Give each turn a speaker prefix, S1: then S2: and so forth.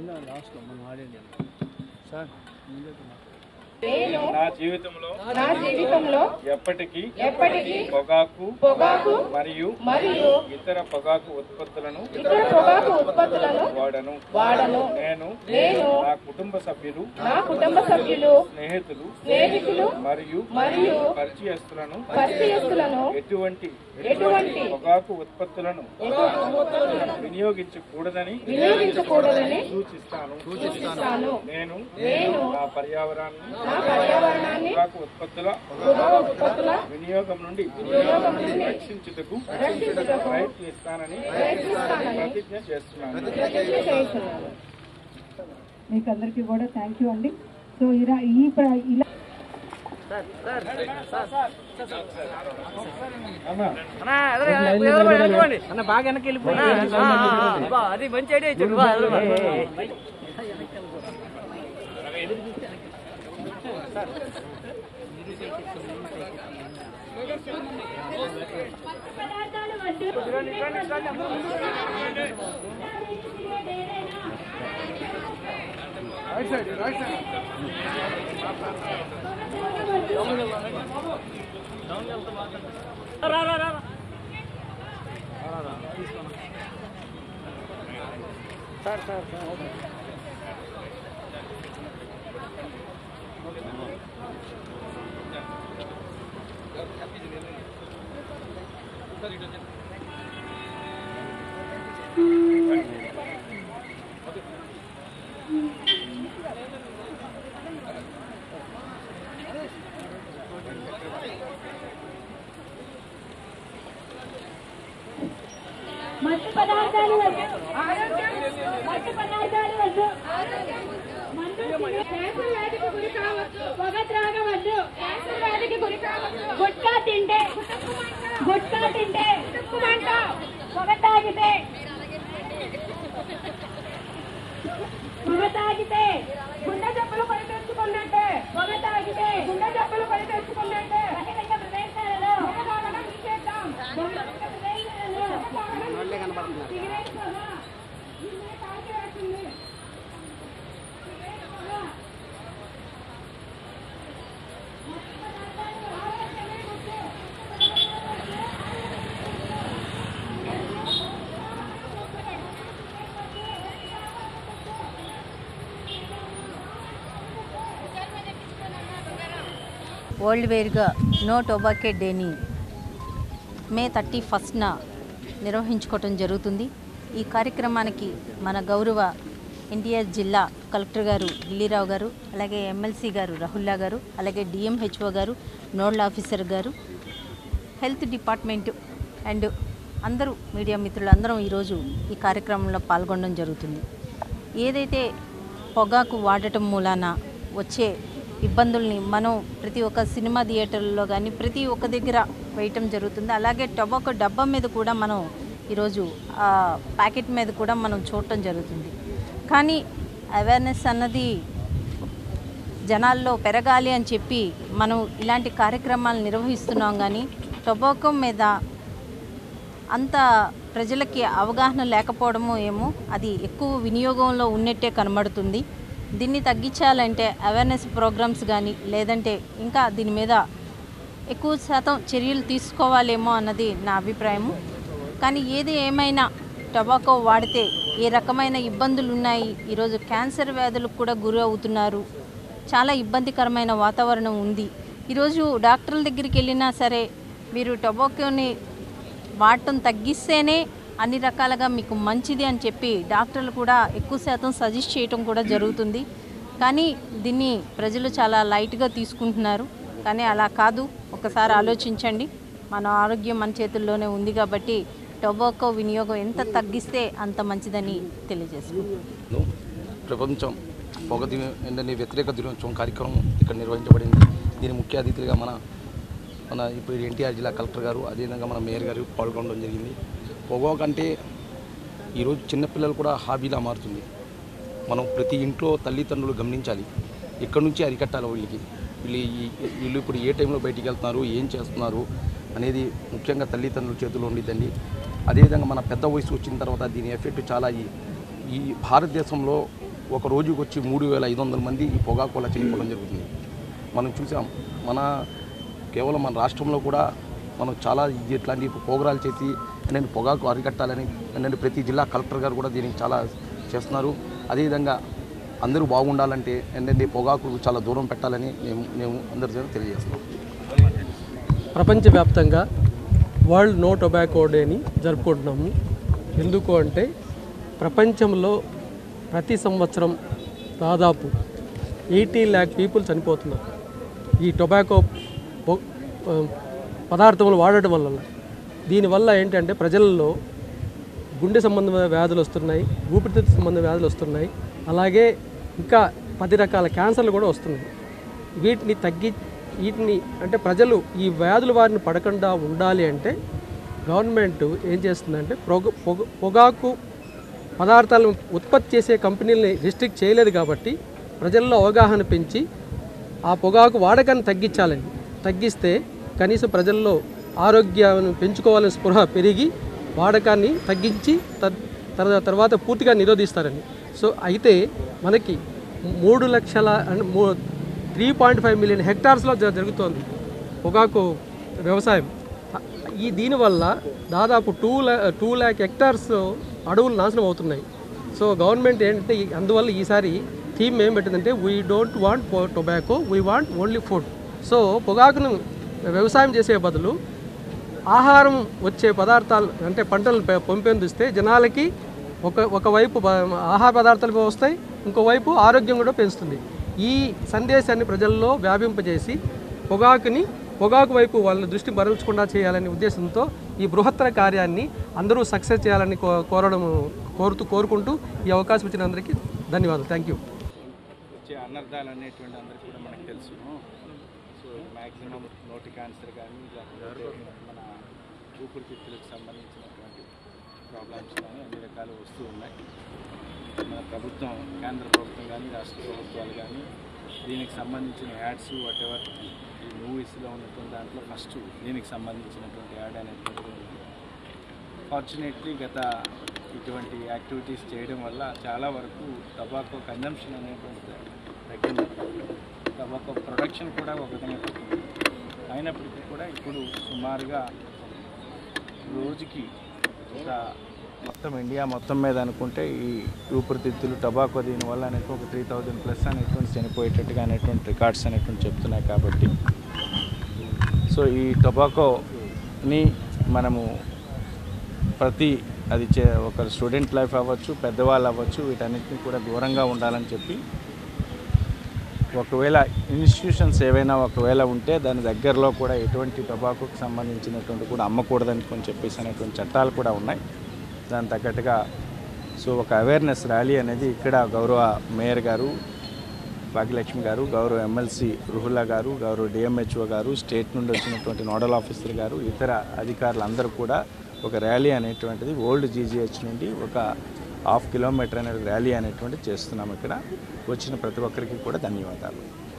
S1: లాస్ట్లో మనం ఆడేది సార్ ముందే
S2: నేను
S3: నా జీవితంలో
S2: నా జీవితంలో
S3: ఎప్పటికీ
S2: ఎప్పటికీ
S3: పొగాకు
S2: పొగాకు
S3: మరియు
S2: మరియు
S3: ఇతర పొగాకు ఉత్పత్తులను
S2: ఇతర పొగాకు ఉత్పత్తులను
S3: వాడను
S2: వాడను
S3: నేను
S2: నేను
S3: నా కుటుంబ సభ్యులు
S2: నా కుటుంబ సభ్యులు
S3: స్నేహితులు
S2: స్నేహితులు
S3: మరియు
S2: మరియు
S3: పరిచయస్తులను
S2: పరిచయస్తులను
S3: ఎటువంటి
S2: ఎటువంటి
S3: పొగాకు ఉత్పత్తులను వినియోగించకూడదని
S2: వినియోగించకూడదని
S3: సూచిస్తాను
S2: సూచిస్తాను
S3: నేను
S2: నేను
S3: నా పర్యావరణాన్ని
S2: నా పర్యావరణాన్ని
S3: పొగాకు ఉత్పత్తుల
S2: పొగాకు ఉత్పత్తుల
S3: వినియోగం నుండి
S2: వినియోగం నుండి
S3: రక్షించుటకు
S2: రక్షించుటకు
S3: ప్రయత్నిస్తానని
S2: ప్రయత్నిస్తానని
S3: ప్రతిజ్ఞ చేస్తున్నాను
S2: ప్రతిజ్ఞ చేస్తున్నాను
S4: మీకు అందరికీ కూడా థ్యాంక్ యూ అండి సో ఇలా ఈ ప్ర- ఇలా
S3: అమ్మా
S1: అన్న బాగా వెనక్కి వెళ్ళిపోయి
S5: అది మంచి ఐడియా ఇచ్చాడు బా, ఎదురు బా. రా, రా, రా, రా. Sir sir sir okay.
S6: మత్తు పదార్థాలు వద్దు మత్తు పదార్థాలు వద్దు మందు తిని క్యాన్సర్ వ్యాధికి గురి కావచ్చు పొగ త్రాగవద్దు క్యాన్సర్ వ్యాధికి గురి కావచ్చు గుట్కా తింటే గుట్కా తింటే తుక్కుమంట పొగ తాగితే పొగ తాగితే గుండె జబ్బులు కొని తెచ్చుకున్నట్టే పొగ తాగితే గుండె జబ్బులు కొని తెచ్చుకున్నట్టే బహిరంగ ప్రదేశాలలో పొగ తాగడం నిషేధం బహిరంగ ప్రదేశాలలో పొగ తాగడం సిగరెట్ పొగ నిన్నే తాకి వేస్తుంది సిగరెట్ పొగ ఆరోగ్యమే ముఖ్యం.
S7: వరల్డ్ వేర్గా నో టొబాకే డేని మే థర్టీ ఫస్ట్న నిర్వహించుకోవటం జరుగుతుంది ఈ కార్యక్రమానికి మన గౌరవ ఎన్టీఆర్ జిల్లా కలెక్టర్ గారు ఢిల్లీరావు గారు అలాగే ఎమ్మెల్సీ గారు రాహుల్లా గారు అలాగే డిఎంహెచ్ఓ గారు నోడల్ ఆఫీసర్ గారు హెల్త్ డిపార్ట్మెంట్ అండ్ అందరూ మీడియా మిత్రులందరం ఈరోజు ఈ కార్యక్రమంలో పాల్గొనడం జరుగుతుంది ఏదైతే పొగాకు వాడటం మూలాన వచ్చే ఇబ్బందుల్ని మనం ప్రతి ఒక్క సినిమా థియేటర్లలో కానీ ప్రతి ఒక్క దగ్గర వేయటం జరుగుతుంది అలాగే టొబాకో డబ్బా మీద కూడా మనం ఈరోజు ఆ ప్యాకెట్ మీద కూడా మనం చూడటం జరుగుతుంది కానీ అవేర్నెస్ అన్నది జనాల్లో పెరగాలి అని చెప్పి మనం ఇలాంటి కార్యక్రమాలు నిర్వహిస్తున్నాం కానీ టొబాకో మీద అంత ప్రజలకి అవగాహన లేకపోవడమో ఏమో అది ఎక్కువ వినియోగంలో ఉన్నట్టే కనబడుతుంది దీన్ని తగ్గించాలంటే అవేర్నెస్ ప్రోగ్రామ్స్ కానీ లేదంటే ఇంకా దీని మీద ఎక్కువ శాతం చర్యలు తీసుకోవాలేమో అన్నది నా అభిప్రాయము కానీ ఏది ఏమైనా టొబాకో వాడితే ఏ రకమైన ఇబ్బందులు ఉన్నాయి ఈరోజు క్యాన్సర్ వ్యాధులకు కూడా గురి అవుతున్నారు చాలా ఇబ్బందికరమైన వాతావరణం ఉంది ఈరోజు డాక్టర్ల దగ్గరికి వెళ్ళినా సరే మీరు టొబాకోని వాడటం తగ్గిస్తేనే అన్ని రకాలుగా మీకు మంచిది అని చెప్పి డాక్టర్లు కూడా ఎక్కువ శాతం సజెస్ట్ చేయటం కూడా జరుగుతుంది కానీ దీన్ని ప్రజలు చాలా లైట్గా తీసుకుంటున్నారు కానీ అలా కాదు ఒకసారి ఆలోచించండి మన ఆరోగ్యం మన చేతుల్లోనే ఉంది కాబట్టి టొబాకో వినియోగం ఎంత తగ్గిస్తే అంత మంచిదని తెలియజేసుకుంటున్నాను
S8: ను ప్రపంచం పొగ దిన ఎండని వ్యతిరేక దినోత్సవం కార్యక్రమం ఇక్కడ నిర్వహించబడింది దీని ముఖ్య అతిథులుగా మన మన ఇప్పుడు ఎన్టీఆర్ జిల్లా కలెక్టర్ గారు అదేవిధంగా మన మేయర్ గారు పాల్గొనడం జరిగింది పొగ కంటే ఈరోజు చిన్నపిల్లలు కూడా హాబీలా మారుతుంది మనం ప్రతి ఇంట్లో తల్లిదండ్రులు గమనించాలి ఇక్కడ నుంచి అరికట్టాలి వీళ్ళకి వీళ్ళు ఈ- వీళ్ళు ఇప్పుడు ఏ టైంలో బయటికి వెళ్తున్నారు ఏం చేస్తున్నారు అనేది ముఖ్యంగా తల్లిదండ్రుల చేతిలో ఉండిద్దండి అదేవిధంగా మన పెద్ద వయసు వచ్చిన తర్వాత దీని ఎఫెక్ట్ చాలా ఈ ఈ భారతదేశంలో ఒక రోజుకి వచ్చి మూడు వేల ఐదు వందల మంది ఈ పొగాకు వల్ల చనిపోవడం జరుగుతుంది మనం చూసాం మన కేవలం మన రాష్ట్రంలో కూడా మనం చాలా ఇది ఇట్లాంటి ప్రోగ్రాలు చేసి నేను పొగాకు అరికట్టాలని నేను ప్రతి జిల్లా కలెక్టర్ గారు కూడా దీనికి చాలా చేస్తున్నారు అదేవిధంగా అందరూ బాగుండాలంటే ఏంటంటే పొగాకు చాలా దూరం పెట్టాలని మేము మేము అందరి తెలియజేస్తున్నాం
S9: ప్రపంచవ్యాప్తంగా వరల్డ్ నో టొబాకో డేని జరుపుకుంటున్నాము ఎందుకు అంటే ప్రపంచంలో ప్రతి సంవత్సరం దాదాపు ఎయిటీ ల్యాక్ పీపుల్ చనిపోతున్నారు ఈ టొబాకో పొ- ఆ, పదార్థములు వాడటం వల్ల దీనివల్ల ఏంటంటే ప్రజల్లో గుండె సంబంధమైన వ్యాధులు వస్తున్నాయి ఊపిరితిత్తు సంబంధ వ్యాధులు వస్తున్నాయి అలాగే ఇంకా పది రకాల క్యాన్సర్లు కూడా వస్తున్నాయి వీటిని తగ్గి వీటిని అంటే ప్రజలు ఈ వ్యాధుల వారిని పడకుండా ఉండాలి అంటే గవర్నమెంట్ ఏం చేస్తుందంటే పొగ పొగ పొగాకు పదార్థాలను ఉత్పత్తి చేసే కంపెనీలని రిస్ట్రిక్ట్ చేయలేదు కాబట్టి ప్రజల్లో అవగాహన పెంచి ఆ పొగాకు వాడకాన్ని తగ్గించాలని తగ్గిస్తే కనీసం ప్రజల్లో ఆరోగ్యాన్ని పెంచుకోవాలని స్పృహ పెరిగి వాడకాన్ని తగ్గించి తద్- తర్వా- తర్వాత పూర్తిగా నిరోధిస్తారని సో అయితే మనకి మూడు లక్షల త్రీ పాయింట్ ఫైవ్ మిలియన్ హెక్టార్స్లో జ- జరుగుతోంది పొగాకు వ్యవసాయం ఈ దీనివల్ల దాదాపు టూ ల్యా టూ ల్యాక్ హెక్టార్స్ అడవులు నాశనం అవుతున్నాయి సో గవర్నమెంట్ ఏంటంటే ఈ- అందువల్ల ఈసారి థీమ్ ఏం పెట్టిందంటే we don't want tobacco we want only food so పొగాకును వ్యవసాయం చేసే బదులు ఆహారం వచ్చే పదార్థాలు అంటే పంటలు పె- పెంపొందిస్తే జనాలకి ఒక ఒకవైపు ప- ఆహార పదార్థాలు వస్తాయి ఇంకోవైపు ఆరోగ్యం కూడా పెంచుతుంది ఈ సందేశాన్ని ప్రజల్లో వ్యాపింపజేసి పొగాకుని పొగాకు వైపు వాళ్ళ దృష్టి మరల్చకుండా చేయాలనే ఉద్దేశంతో ఈ బృహత్తర కార్యాన్ని అందరూ సక్సెస్ చేయాలని కో కోరడం కోరుతూ కోరుకుంటూ ఈ అవకాశం ఇచ్చిన అందరికీ ధన్యవాదాలు థ్యాంక్ యూ
S3: వచ్చే అనర్థాలు అనేటువంటి అందరికీ కూడా మనకు తెలుసు సో మ్యాక్సిమం నోటి క్యాన్సర్ కానీ లేకపోతే మన ఊపిరితిత్తులకు సంబంధించినటువంటి ప్రాబ్లమ్స్ కానీ అన్ని రకాలు వస్తూ ఉన్నాయి మన ప్రభుత్వం కేంద్ర ప్రభుత్వం కానీ రాష్ట్ర ప్రభుత్వాలు కానీ దీనికి సంబంధించిన యాడ్స్ వాట్ ఎవర్ ఈ మూవీస్లో ఉన్నటువంటి దాంట్లో ఫస్ట్ దీనికి సంబంధించినటువంటి యాడ్ అనేటువంటిది ఉంది ఫార్చునేట్లీ గత ఇటువంటి యాక్టివిటీస్ చేయడం వల్ల చాలా వరకు టొబాకో కన్జంప్షన్ అనేటువంటిది తగ్గింది టొబాకో ప్రొడక్షన్ కూడా ఒక విధంగా తగ్గింది అయినప్పటికీ కూడా ఇప్పుడు సుమారుగా రోజుకి ఒక మొత్తం ఇండియా మొత్తం మీద అనుకుంటే ఈ ఊపిరితిత్తులు టొబాకో దీనివల్ల అనేది ఒక త్రీ థౌజండ్ ప్లస్ అనేటువంటి చనిపోయేటట్టుగా అనేటువంటి రికార్డ్స్ అనేటువంటి చెప్తున్నాయి కాబట్టి సో ఈ టొబాకోని మనము ప్రతి అది చే ఒక స్టూడెంట్ లైఫ్ అవ్వచ్చు పెద్దవాళ్ళు అవ్వచ్చు వీటన్నిటిని కూడా దూరంగా ఉండాలని చెప్పి ఒకవేళ ఇన్స్టిట్యూషన్స్ ఏవైనా ఒకవేళ ఉంటే దాని దగ్గరలో కూడా ఎటువంటి టొబాకోకి సంబంధించినటువంటి కూడా అమ్మకూడదని కొంచెం చెప్పేసి అనేటువంటి చట్టాలు కూడా ఉన్నాయి దాని తగ్గట్టుగా సో ఒక అవేర్నెస్ ర్యాలీ అనేది ఇక్కడ గౌరవ మేయర్ గారు భాగ్యలక్ష్మి గారు గౌరవ ఎమ్మెల్సీ రుహుల్లా గారు గౌరవ డిఎంహెచ్ఓ గారు స్టేట్ నుండి వచ్చినటువంటి నోడల్ ఆఫీసర్ గారు ఇతర అధికారులు అందరూ కూడా ఒక ర్యాలీ అనేటువంటిది ఓల్డ్ జీజీహెచ్ నుండి ఒక హాఫ్ కిలోమీటర్ అనే ర్యాలీ అనేటువంటిది చేస్తున్నాం ఇక్కడ వచ్చిన ప్రతి ఒక్కరికి కూడా ధన్యవాదాలు